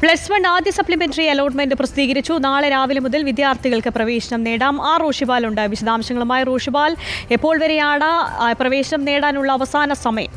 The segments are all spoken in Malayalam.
പ്ലസ് വൺ ആദ്യ സപ്ലിമെന്ററി അലോട്ട്മെന്റ് പ്രസിദ്ധീകരിച്ചു നാളെ രാവിലെ മുതൽ വിദ്യാർത്ഥികൾക്ക് പ്രവേശനം നേടാം ആ റോഷിബാൽ ഉണ്ട് വിശദാംശങ്ങളുമായി റോഷിബാൽ എപ്പോൾ വരെയാണ് ആ, പ്രവേശനം നേടാനുള്ള അവസാന സമയം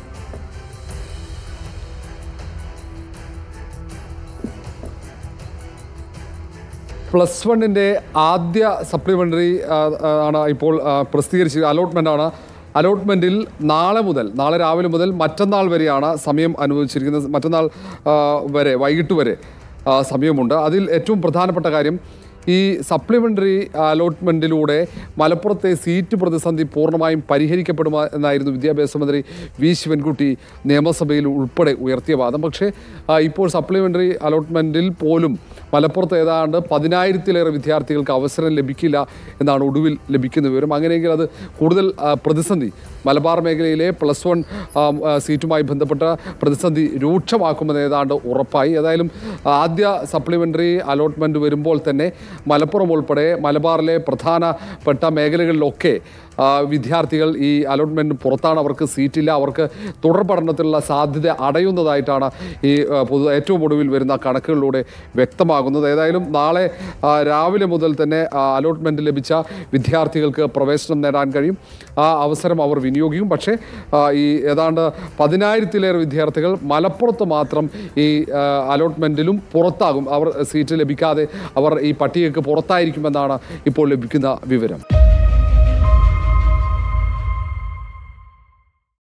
പ്ലസ് വണ്ണിൻ്റെ ആദ്യ സപ്ലിമെൻ്ററി ആണ് ഇപ്പോൾ ആ, പ്രസിദ്ധീകരിച്ചത് അലോട്ട്മെൻ്റ് ആണ് അലോട്ട്മെൻറ്റിൽ നാളെ മുതൽ നാളെ രാവിലെ മുതൽ മറ്റന്നാൾ വരെയാണ് സമയം അനുവദിച്ചിരിക്കുന്നത് മറ്റന്നാൾ ആ, വരെ വൈകിട്ട് വരെ ആ, സമയമുണ്ട് അതിൽ ഏറ്റവും പ്രധാനപ്പെട്ട കാര്യം ഈ സപ്ലിമെൻ്ററി അലോട്ട്മെൻറ്റിലൂടെ മലപ്പുറത്തെ സീറ്റ് പ്രതിസന്ധി പൂർണ്ണമായും പരിഹരിക്കപ്പെടുമോ എന്നായിരുന്നു വിദ്യാഭ്യാസ മന്ത്രി വി ശിവൻകുട്ടി നിയമസഭയിൽ ഉൾപ്പെടെ ഉയർത്തിയ വാദം പക്ഷേ ആ, ഇപ്പോൾ സപ്ലിമെൻ്ററി അലോട്ട്മെൻറ്റിൽ പോലും മലപ്പുറത്ത് ഏതാണ്ട് പതിനായിരത്തിലേറെ വിദ്യാർത്ഥികൾക്ക് അവസരം ലഭിക്കില്ല എന്നാണ് ഒടുവിൽ ലഭിക്കുന്ന വിവരം അങ്ങനെയെങ്കിൽ അത് കൂടുതൽ ആ, പ്രതിസന്ധി മലബാർ മേഖലയിലെ പ്ലസ് വൺ സീറ്റുമായി ബന്ധപ്പെട്ട പ്രതിസന്ധി രൂക്ഷമാക്കുമെന്ന് ഏതാണ്ട് ഉറപ്പായി ഏതായാലും ആദ്യ സപ്ലിമെൻ്ററി അലോട്ട്മെൻറ്റ് വരുമ്പോൾ തന്നെ മലപ്പുറം ഉൾപ്പെടെ മലബാറിലെ പ്രധാനപ്പെട്ട മേഖലകളിലൊക്കെ ആ, വിദ്യാർത്ഥികൾ ഈ അലോട്ട്മെൻറ്റിന് പുറത്താണ് അവർക്ക് സീറ്റില്ല അവർക്ക് തുടർ പഠനത്തിനുള്ള സാധ്യത അടയുന്നതായിട്ടാണ് ഈ ആ, പൊതു ഏറ്റവും ഒടുവിൽ വരുന്ന കണക്കുകളിലൂടെ വ്യക്തമാകുന്നത് ഏതായാലും നാളെ ആ, രാവിലെ മുതൽ തന്നെ അലോട്ട്മെൻറ്റ് ലഭിച്ച വിദ്യാർത്ഥികൾക്ക് പ്രവേശനം നേടാൻ കഴിയും ആ അവസരം അവർ വിനിയോഗിക്കും പക്ഷേ ആ, ഈ ഏതാണ്ട് പതിനായിരത്തിലേറെ വിദ്യാർത്ഥികൾ മലപ്പുറത്ത് മാത്രം ഈ ആ, അലോട്ട്മെൻറ്റിലും പുറത്താകും അവർ സീറ്റ് ലഭിക്കാതെ അവർ ഈ പട്ടികയ്ക്ക് പുറത്തായിരിക്കുമെന്നാണ് ഇപ്പോൾ ലഭിക്കുന്ന വിവരം